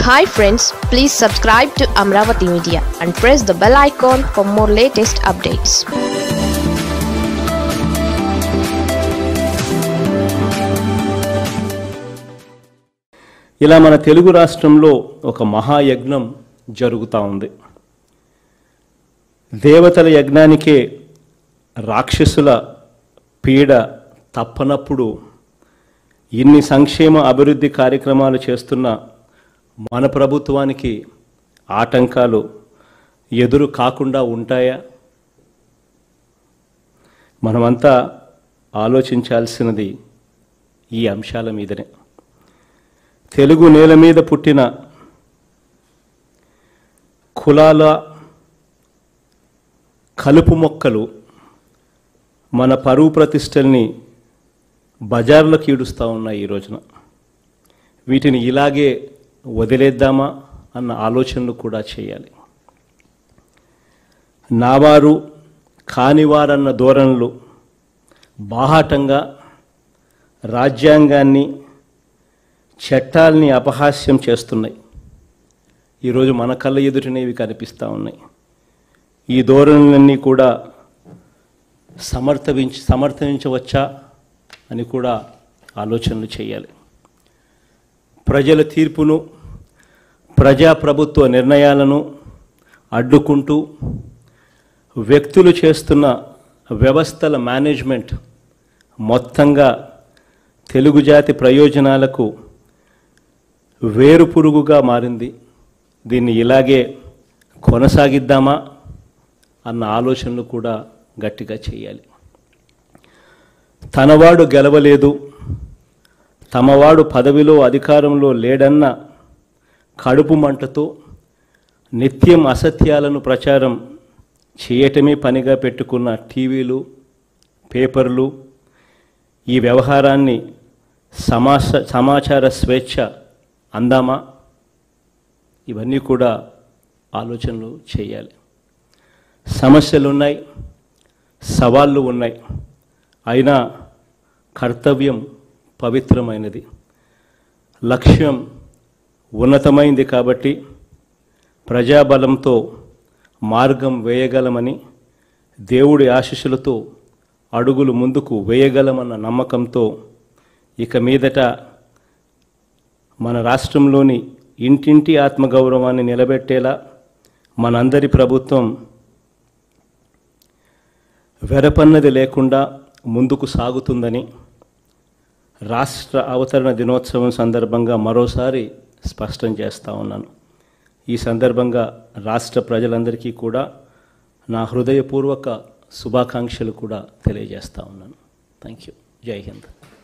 hi friends please subscribe to Amaravati media and press the bell icon for more latest updates ఇలా మన తెలుగు రాష్ట్రంలో ఒక మహాయజ్ఞం జరుగుతూ ఉంది దేవతల యజ్ఞానికే రాక్షసుల పీడ తప్పనప్పుడు ఇన్ని సంక్షేమ అభివృద్ధి కార్యక్రమాలు చేస్తున్న మన ప్రభుత్వానికి ఆటంకాలు ఎదురు కాకుండా ఉంటాయా మనమంతా ఆలోచించాల్సినది ఈ అంశాల మీదనే తెలుగు నేల మీద పుట్టిన కులాల కలుపు మొక్కలు మన పరువు ప్రతిష్టల్ని బజార్లకు ఈడుస్తూ ఉన్నాయి ఈ రోజున వీటిని ఇలాగే వదిలేద్దామా అన్న ఆలోచనలు కూడా చేయాలి నావారు కానివారన్న ధోరణులు బాహాటంగా రాజ్యాంగాన్ని చట్టాల్ని అపహాస్యం చేస్తున్నాయి ఈరోజు మన కళ్ళ ఎదుటనే ఇవి కనిపిస్తూ ఉన్నాయి ఈ ధోరణులన్నీ కూడా సమర్థవించి సమర్థించవచ్చా అని కూడా ఆలోచనలు చేయాలి ప్రజల తీర్పును ప్రజాప్రభుత్వ నిర్ణయాలను అడ్డుకుంటూ వ్యక్తులు చేస్తున్న వ్యవస్థల మేనేజ్మెంట్ మొత్తంగా తెలుగు జాతి ప్రయోజనాలకు వేరు పురుగుగా మారింది దీన్ని ఇలాగే కొనసాగిద్దామా అన్న ఆలోచనలు కూడా గట్టిగా చేయాలి తనవాడు గెలవలేదు తమవాడు పదవిలో అధికారంలో లేడన్న కడుపు మంటతో నిత్యం అసత్యాలను ప్రచారం చేయటమే పనిగా పెట్టుకున్న టీవీలు పేపర్లు ఈ వ్యవహారాన్ని సమాస సమాచార స్వేచ్ఛ అందామా ఇవన్నీ కూడా ఆలోచనలు చేయాలి సమస్యలు ఉన్నాయి సవాళ్ళు ఉన్నాయి అయినా కర్తవ్యం పవిత్రమైనది లక్ష్యం ఉన్నతమైంది కాబట్టి ప్రజాబలంతో మార్గం వేయగలమని దేవుడి ఆశీస్సులతో అడుగులు ముందుకు వేయగలమన్న నమ్మకంతో ఇక మీదట మన రాష్ట్రంలోని ఇంటింటి ఆత్మగౌరవాన్ని నిలబెట్టేలా మనందరి ప్రభుత్వం వెరపన్నది లేకుండా ముందుకు సాగుతుందని రాష్ట్ర అవతరణ దినోత్సవం సందర్భంగా మరోసారి స్పష్టం చేస్తూ ఉన్నాను ఈ సందర్భంగా రాష్ట్ర ప్రజలందరికీ కూడా నా హృదయపూర్వక శుభాకాంక్షలు కూడా తెలియజేస్తూ ఉన్నాను థ్యాంక్ యూ జై హింద్